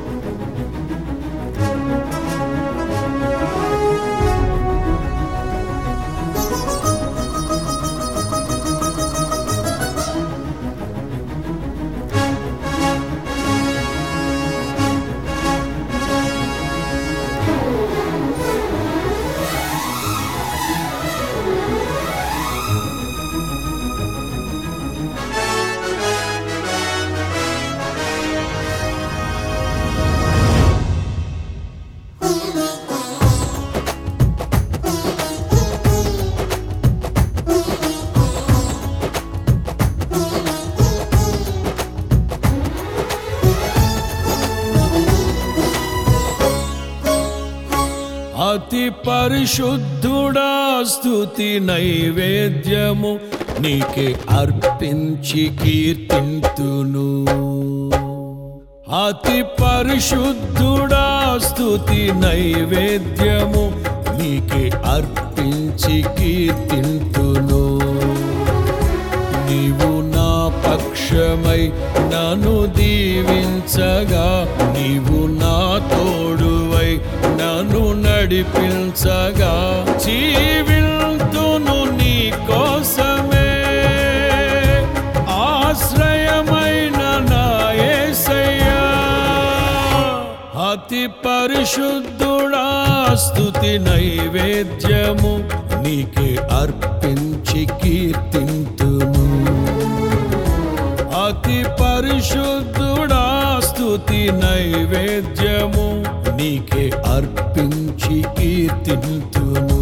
అతి పరిశుద్ధుడా స్తుతి నైవేద్యము నీకే అర్పించి కీర్తింతును అతి పరిశుద్ధుడా స్తుతి నైవేద్యము నీకే అర్పించి కీర్తింతును నీవు నా పక్షమై నన్ను దీవించగా నీవు నా తోడువై నన్ను నడిపించగా జీవిల్తును నీ కోసమే ఆశ్రయమైన నా యేసయ్యా అతి పరిశుద్ధుడా స్తుతి నైవేద్యము నీకే అర్పించి కీర్తింతును అతి పరిశుద్ధుడా స్తుతి నైవేద్యము నీకే అర్పించి కీర్తింతును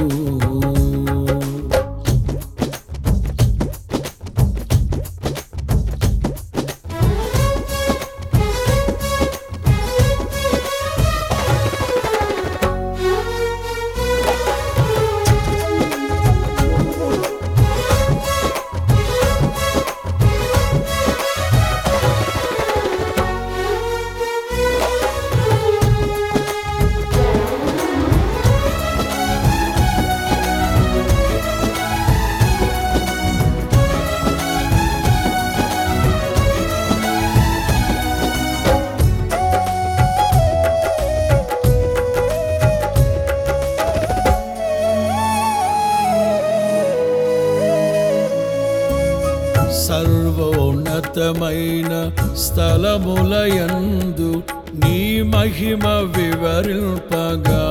సర్వోన్నతమైన స్థలములయందు నీ మహిమ వివరింపగా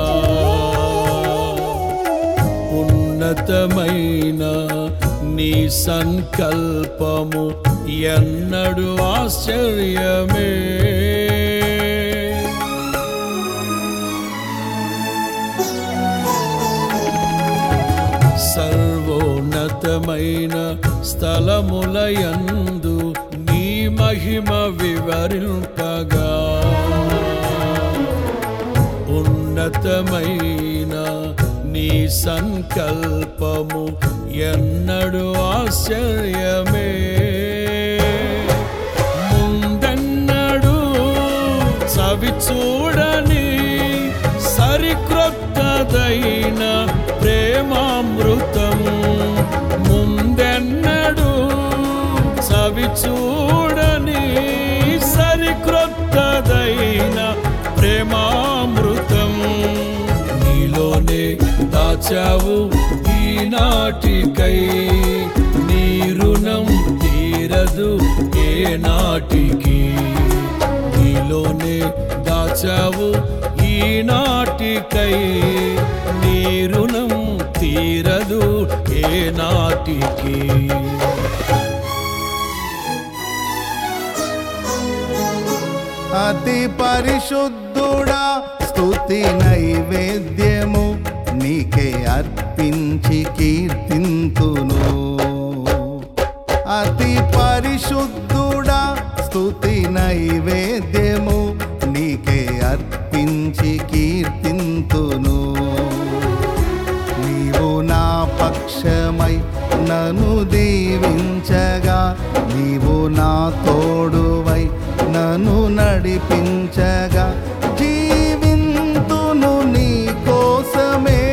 ఉన్నతమైన నీ సంకల్పము ఎన్నడు ఆశ్చర్యమే సర్వోన్నతమైన స్థలములయందు నీ మహిమ వివరింపగా ఉన్నతమైన నీ సంకల్పము ఎన్నడు ఆశ్చర్యమే ముందెన్నడు చవి చూడని సరిక్రొత్తదైన ప్రేమామృతం ముందెన్నడు చవి చూడని సరిక్రొత్తదైన ప్రేమామృతం నీలోనే దాచావు ఈనాటికై నీ రుణం తీరదు ఏ నాటికి నీలోనే దాచావు ఈనాటికై నీ రుణం తీరదు ఏ నాటికి అతి పరిశుద్ధుడా స్తుతి నైవేద్యము నీకే అర్పించి కీర్తింతును అతి పరిశుద్ధుడా స్తుతి నైవేద్యము నీకే అర్పించి కీర్తింతును నీవు నా పక్షమై నన్ను దీవించగా నీవు నా తోడువై నన్ను నడిపించగా జీవింతును నీ కోసమే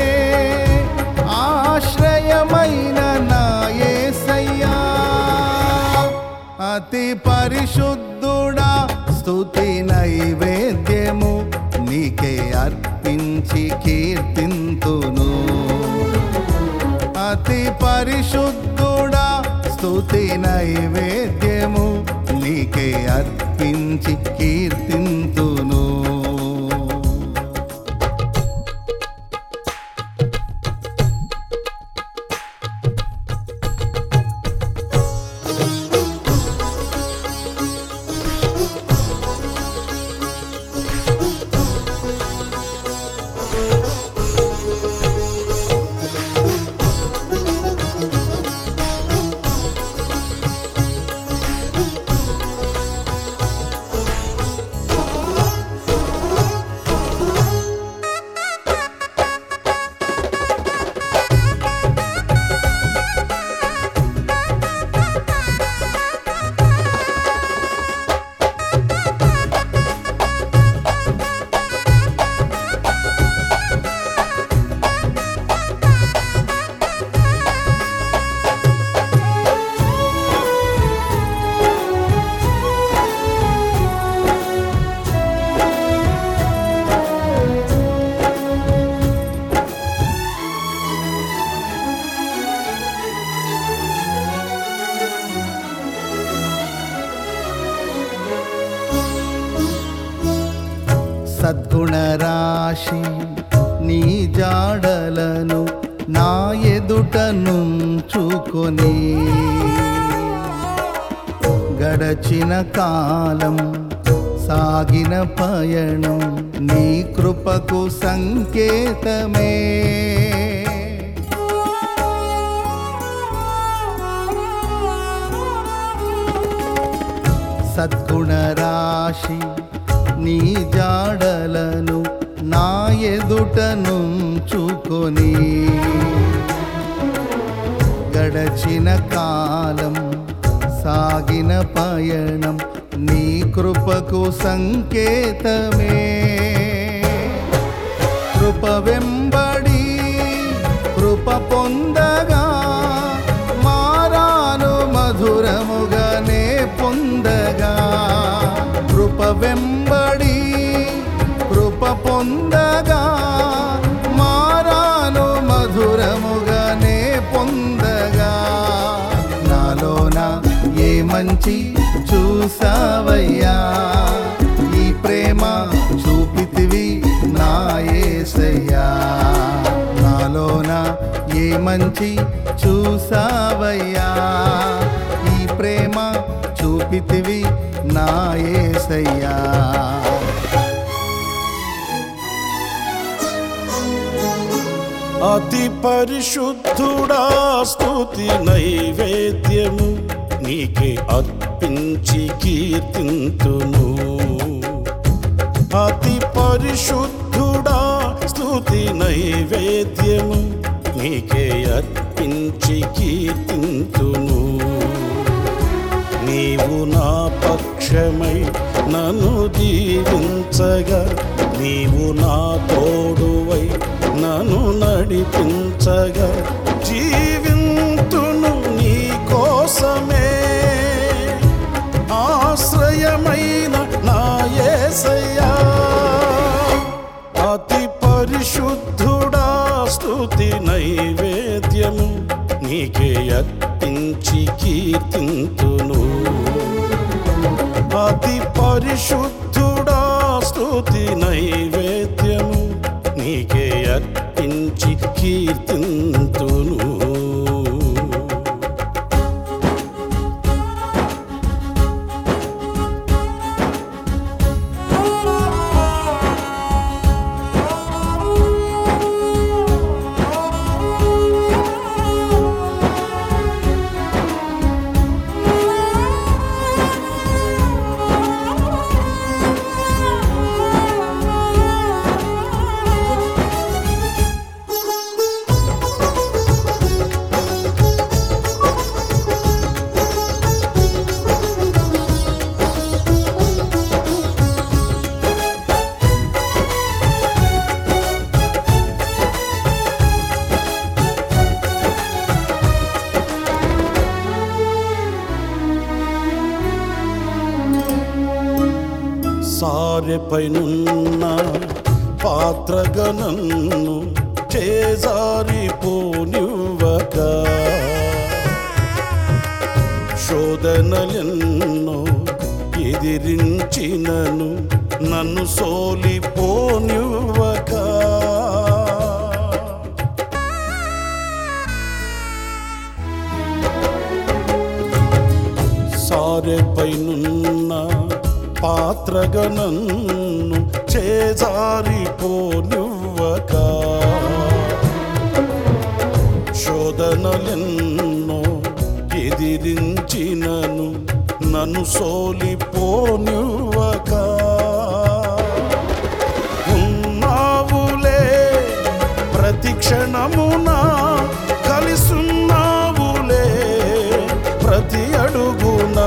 ఆశ్రయమైన నా యేసయ్యా అతి పరిశుద్ధుడా స్తుతి స్తుతి నైవేద్యము నీకే అర్పించి కీర్తింతును అతి పరిశుద్ధుడా స్తుతి నైవేద్యము నీకే అర్పించి కీర్తింతును సద్గుణరాశి నీ జాడలను నా ఎదుట నుంచుకొని గడచిన కాలం సాగిన పయణం నీ కృపకు సంకేతమే సద్గుణరాశి నీ జాడలను నా ఎదుట నుంచుకొని గడచిన కాలం సాగిన పయనం నీ కృపకు సంకేతమే కృప వెంబడి కృప పొందగా మారాను మధురముగానే పొందగా కృప వెంబడి కృప పొందగా మారాను మధురముగానే పొందగా నాలోన ఏ మంచి చూసావయ్యా ఈ ప్రేమ చూపితివి నా యేసయ్యా నాలోన ఏ మంచి చూసావయ్యా ఈ ప్రేమ చూపితివి నా యేసయ్యా అతి పరిశుద్ధుడా స్తుతి నైవేద్యము నీకే అర్పించి కీర్తింతును అతి పరిశుద్ధుడా స్తుతి నైవేద్యము నీకే అర్పించి కీర్తింతును నీవు నా పక్షమై నన్ను దీవించగా నీవు నా తోడువై నన్ను నడిపించగా జీవింతును నీ కోసమే ఆశ్రయమైన నా యేసయ్యా అతి పరిశుద్ధుడా స్తుతి నైవేద్యము నీకే అర్పించి కీర్తింతును అతి పరిశుద్ధుడా స్తుతి నైవేద్యము నీకే అర్పించి కీర్తింతును సారెపైనున్న పాత్రగనన్ను చేజారిపోనివ్వక శోధనలెన్నో ఎదిరించినను నన్ను సోలిపోనివ్వక సారెపైనున్న పాత్రగనన్ను చేజారిపోనివ్వక శోధనలెన్నో ఎదిరించినను నన్ను సోలిపోనివ్వక ఉన్నావులే ప్రతి క్షణమున కలిసున్నావులే ప్రతి అడుగున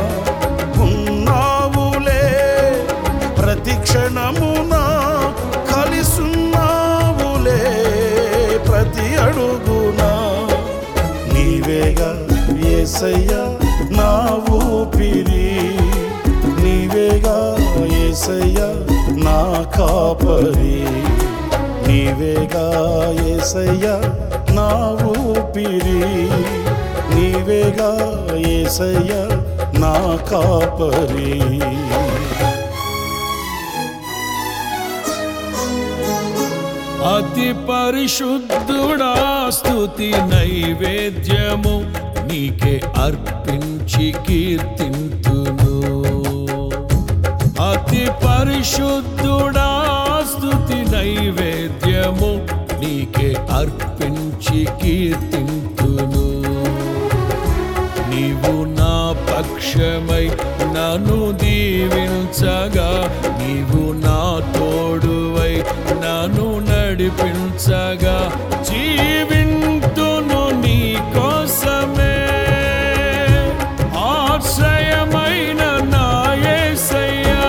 ఉన్నావులే ప్రతి క్షణమున కలిసున్నావులే ప్రతి అడుగున నీవేగా ఏసయ్యా నా ఊపిరి నీవేగా ఏసయ్యా నా కాపరి నీవేగా ఏసయ్యా నా ఊపిరి నీవేగా ఏసయ్యా నా కాపరి అతి పరిశుద్ధుడా స్తుతి నైవేద్యము నీకే అర్పించి కీర్తింతును అతి పరిశుద్ధుడా స్తుతి నైవేద్యము నీకే అర్పించి కీర్తింతును నీవు నా పక్షమై నన్ను దీవించగా నీవు నా తోడువై నన్ను నడిపించగా జీవింతును నీ కోసమే ఆశ్రయమైన నా యేసయ్యా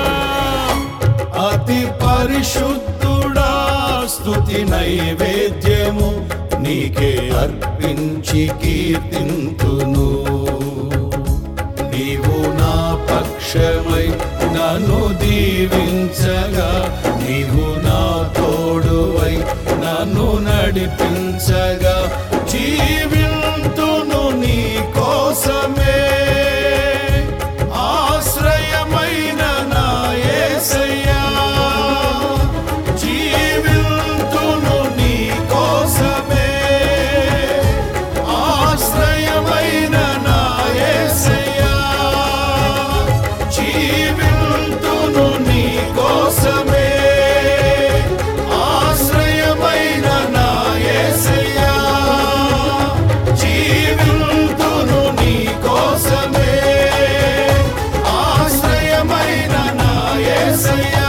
అతి పరిశుద్ధుడా స్తుతి నైవేద్యము నీకే అర్పించి కీర్తింతును నీవు నా పక్షమై నన్ను దీవించగా నీవు నా తోడువై నన్ను నడిపించగా జీవింతును నీ కోసమే ఆశ్రయమైన నా యేసయ్యా జీవింతును నీ కోసమే ఆశ్రయమైన నా యేసయ్యా జీవింతును నీ కోసమే ఆశ్రయమైన నా యేసయ్యా జీవింతును నీ కోసమే ఆశ్రయమైన నా యేసయ్యా